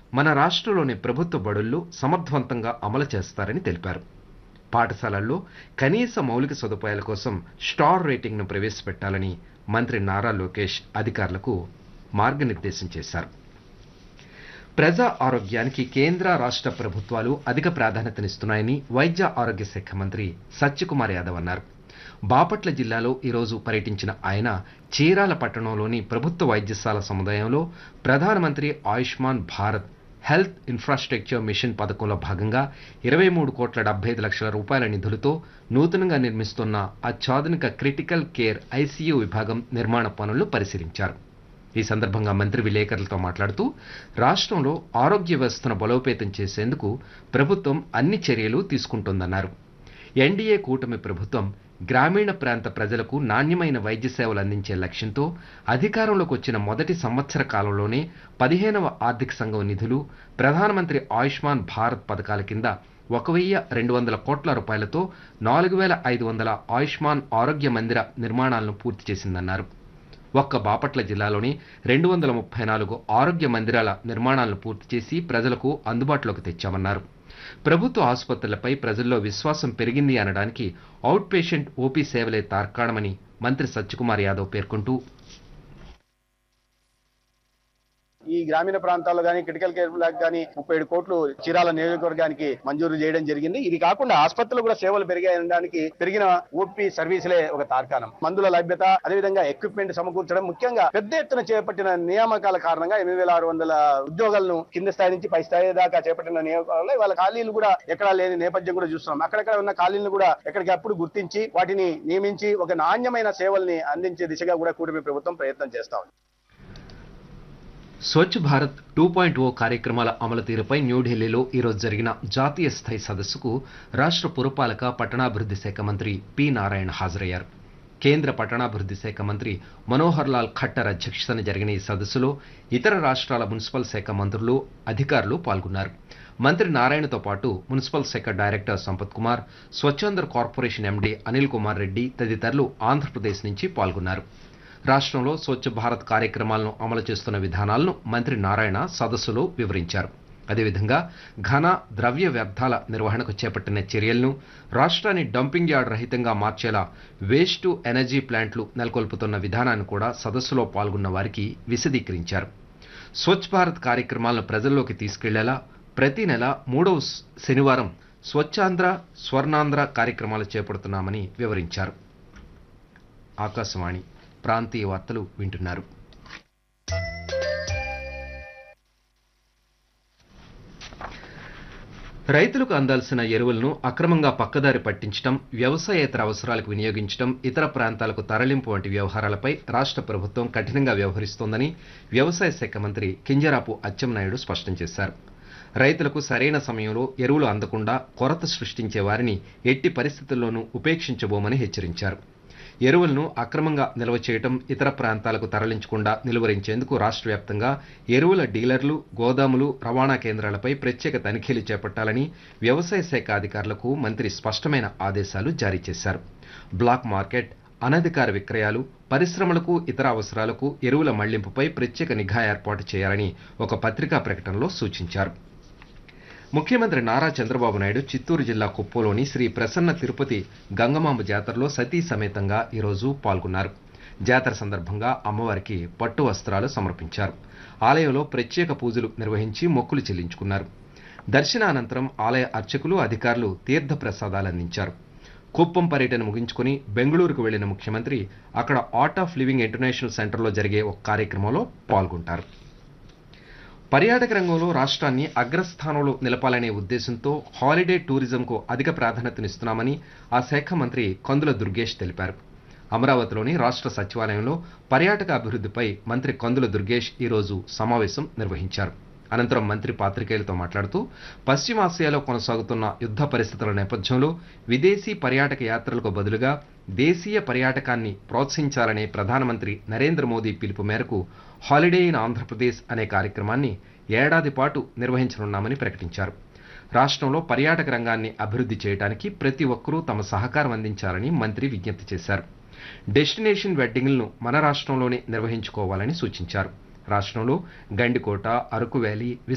మన రాష్ట్రంలోని ప్రభుత్వ బడుల్లో సమర్థవంతంగా అమలు చేస్తారని తెలిపారు పాఠశాలల్లో కనీస మౌలిక సదుపాయాల కోసం స్టార్ రేటింగ్ను ప్రవేశపెట్టాలని మంత్రి నారా లోకేష్ అధికారులకు మార్గనిర్దేశం చేశారు ప్రజా ఆరోగ్యానికి కేంద్ర రాష్ట్ర ప్రభుత్వాలు అధిక ప్రాధాన్యతనిస్తున్నాయని వైద్య ఆరోగ్య శాఖ మంత్రి సత్యకుమార్ యాదవ్ అన్నారు బాపట్ల జిల్లాలో ఈరోజు పర్యటించిన ఆయన చీరాల పట్టణంలోని ప్రభుత్వ వైద్యశాల సముదాయంలో ప్రధానమంత్రి Ayushman Bharat health infrastructure mission పథకంలో భాగంగా ఇరవై మూడు కోట్ల డెబ్బై ఐదు లక్షల రూపాయల నిధులతో నూతనంగా నిర్మిస్తున్న అత్యాధునిక క్రిటికల్ కేర్ ఐసీయూ విభాగం నిర్మాణ పనులను పరిశీలించారు ఈ సందర్భంగా మంత్రి విలేకరులతో మాట్లాడుతూ రాష్ట్రంలో ఆరోగ్య వ్యవస్థను బలోపేతం చేసేందుకు ప్రభుత్వం అన్ని చర్యలు తీసుకుంటోందన్నారు ఎన్డీఏ కూటమి ప్రభుత్వం గ్రామీణ ప్రాంత ప్రజలకు నాణ్యమైన వైద్య సేవలు అందించే లక్ష్యంతో అధికారంలోకి వచ్చిన మొదటి సంవత్సర కాలంలోనే పదిహేనవ ఆర్థిక సంఘం నిధులు ప్రధానమంత్రి ఆయుష్మాన్ భారత్ పథకాల కింద ఒక వెయ్యి రెండు వందల కోట్ల రూపాయలతో నాలుగు వేల ఐదు వందల ఆయుష్మాన్ ఆరోగ్య మందిర నిర్మాణాలను పూర్తి చేసిందన్నారు ఒక్క బాపట్ల జిల్లాలోని రెండు వందల ముప్పై నాలుగు ఆరోగ్య మందిరాల నిర్మాణాలను పూర్తి చేసి ప్రజలకు అందుబాటులోకి తెచ్చామన్నారు ప్రభుత్వ ఆసుపత్రులపై ప్రజల్లో విశ్వాసం పెరిగింది అనడానికి అవుట్ పేషెంట్ ఓపీ సేవలే తార్కాణమని మంత్రి సత్యకుమార్ యాదవ్ పేర్కొంటూ ఈ గ్రామీణ ప్రాంతాల్లో కానీ క్రిటికల్ కేర్ బ్లాక్ కానీ ముప్పై ఏడు కోట్లు చీరాల నియోజకవర్గానికి మంజూరు చేయడం జరిగింది ఇది కాకుండా ఆసుపత్రులు కూడా సేవలు పెరిగాయనడానికి పెరిగిన ఓపీ సర్వీసులే ఒక తార్కాణం మందుల లభ్యత అదేవిధంగా ఎక్విప్మెంట్ సమకూర్చడం ముఖ్యంగా పెద్ద ఎత్తున చేపట్టిన నియామకాల కారణంగా ఎనిమిది వేల ఆరు వందల ఉద్యోగాలను కింద స్థాయి నుంచి పై స్థాయి దాకా చేపట్టిన నియామకాలలో వాళ్ళ ఖాళీలు కూడా ఎక్కడా లేని నేపథ్యం కూడా చూస్తున్నాం అక్కడక్కడ ఉన్న ఖాళీలను కూడా ఎక్కడికప్పుడు గుర్తించి వాటిని నియమించి ఒక నాణ్యమైన సేవల్ని అందించే దిశగా కూడా కూటమి ప్రభుత్వం ప్రయత్నం చేస్తా ఉంది Swachh Bharat two point O కార్యక్రమాల అమలు తీరుపై న్యూఢిల్లీలో ఈరోజు జరిగిన జాతీయ స్థాయి సదస్సుకు రాష్ట్ర పురపాలక పట్టణాభివృద్ధి శాఖ మంత్రి పి నారాయణ హాజరయ్యారు కేంద్ర పట్టణాభివృద్ధి శాఖ మంత్రి మనోహర్ లాల్ ఖట్టర్ అధ్యక్షతన జరిగిన ఈ సదస్సులో ఇతర రాష్ట్రాల మున్సిపల్ శాఖ మంత్రులు అధికారులు పాల్గొన్నారు మంత్రి నారాయణతో పాటు మున్సిపల్ శాఖ director Sampath Kumar Swachh Andhra corporation MD Anil Kumar Reddy తదితరులు ఆంధ్రప్రదేశ్ నుంచి పాల్గొన్నారు రాష్ట్రంలో స్వచ్ఛ భారత్ కార్యక్రమాలను అమలు చేస్తున్న విధానాలను మంత్రి నారాయణ సదస్సులో వివరించారు అదేవిధంగా ఘన ద్రవ్య వ్యర్థాల నిర్వహణకు చేపట్టిన చర్యలను రాష్ట్రాన్ని డంపింగ్ యార్డ్ రహితంగా మార్చేలా వేస్ట్ టు ఎనర్జీ ప్లాంట్లు నెలకొల్పుతున్న విధానాన్ని కూడా సదస్సులో పాల్గొన్న వారికి విశదీకరించారు స్వచ్ఛ భారత్ కార్యక్రమాలను ప్రజల్లోకి తీసుకెళ్లేలా ప్రతి నెల మూడవ శనివారం స్వచ్ఛాంధ్ర స్వర్ణాంధ్ర కార్యక్రమాలు చేపడుతున్నామని వివరించారు ఆకాశవాణి ప్రాంతీయ వార్తలు వింటున్నారు రైతులకు అందాల్సిన ఎరువులను అక్రమంగా పక్కదారి పట్టించడం వ్యవసాయేతర అవసరాలకు వినియోగించడం ఇతర ప్రాంతాలకు తరలింపు వంటి వ్యవహారాలపై రాష్ట్ర ప్రభుత్వం కఠినంగా వ్యవహరిస్తోందని వ్యవసాయ శాఖ మంత్రి కింజరాపు అచ్చెన్నాయుడు స్పష్టం చేశారు రైతులకు సరైన సమయంలో ఎరువులు అందకుండా కొరత సృష్టించే వారిని ఎట్టి పరిస్థితుల్లోనూ ఉపేక్షించబోమని హెచ్చరించారు ఎరువులను అక్రమంగా నిల్వ చేయడం ఇతర ప్రాంతాలకు తరలించకుండా నిలువరించేందుకు రాష్ట్ర వ్యాప్తంగా ఎరువుల డీలర్లు గోదాములు రవాణా కేంద్రాలపై ప్రత్యేక తనిఖీలు చేపట్టాలని వ్యవసాయ శాఖ అధికారులకు మంత్రి స్పష్టమైన ఆదేశాలు జారీ చేశారు బ్లాక్ మార్కెట్ అనధికార విక్రయాలు పరిశ్రమలకు ఇతర అవసరాలకు ఎరువుల మళ్లింపుపై ప్రత్యేక నిఘా ఏర్పాటు చేయాలని ఒక పత్రికా ప్రకటనలో సూచించారు ముఖ్యమంత్రి నారా చంద్రబాబు నాయుడు చిత్తూరు జిల్లా కుప్పంలోని శ్రీ ప్రసన్న తిరుపతి గంగమాంబ జాతరలో సతీ సమేతంగా ఈరోజు పాల్గొన్నారు జాతర సందర్భంగా అమ్మవారికి పట్టు వస్త్రాలు సమర్పించారు ఆలయంలో ప్రత్యేక పూజలు నిర్వహించి మొక్కులు చెల్లించుకున్నారు దర్శనానంతరం ఆలయ అర్చకులు అధికారులు తీర్థ ప్రసాదాలు అందించారు కుప్పం పర్యటన ముగించుకుని బెంగళూరుకు వెళ్లిన ముఖ్యమంత్రి అక్కడ ఆర్ట్ ఆఫ్ లివింగ్ ఇంటర్నేషనల్ సెంటర్లో జరిగే ఒక కార్యక్రమంలో పాల్గొంటారు పర్యాటక రంగంలో రాష్ట్రాన్ని అగ్రస్థానంలో నిలపాలనే ఉద్దేశంతో హాలిడే టూరిజంకు అధిక ప్రాధాన్యతనిస్తున్నామని ఆ శాఖ మంత్రి కందుల దుర్గేష్ తెలిపారు అమరావతిలోని రాష్ట్ర సచివాలయంలో పర్యాటక అభివృద్ధిపై మంత్రి కందుల దుర్గేష్ ఈరోజు సమావేశం నిర్వహించారు అనంతరం మంత్రి పాత్రికేయులతో మాట్లాడుతూ పశ్చిమాసియాలో కొనసాగుతున్న యుద్ధ పరిస్థితుల నేపథ్యంలో విదేశీ పర్యాటక యాత్రలకు బదులుగా దేశీయ పర్యాటకాన్ని ప్రోత్సహించాలనే ప్రధానమంత్రి నరేంద్ర మోదీ పిలుపు మేరకు హాలిడే ఇన్ ఆంధ్రప్రదేశ్ అనే కార్యక్రమాన్ని ఏడాది పాటు నిర్వహించనున్నామని ప్రకటించారు రాష్ట్రంలో పర్యాటక రంగాన్ని అభివృద్ధి చేయడానికి ప్రతి ఒక్కరూ తమ సహకారం అందించాలని మంత్రి విజ్ఞప్తి చేశారు డెస్టినేషన్ వెడ్డింగ్లను మన రాష్ట్రంలోనే నిర్వహించుకోవాలని సూచించారు రాష్ట్రంలో గండికోట అరకు వ్యాలీ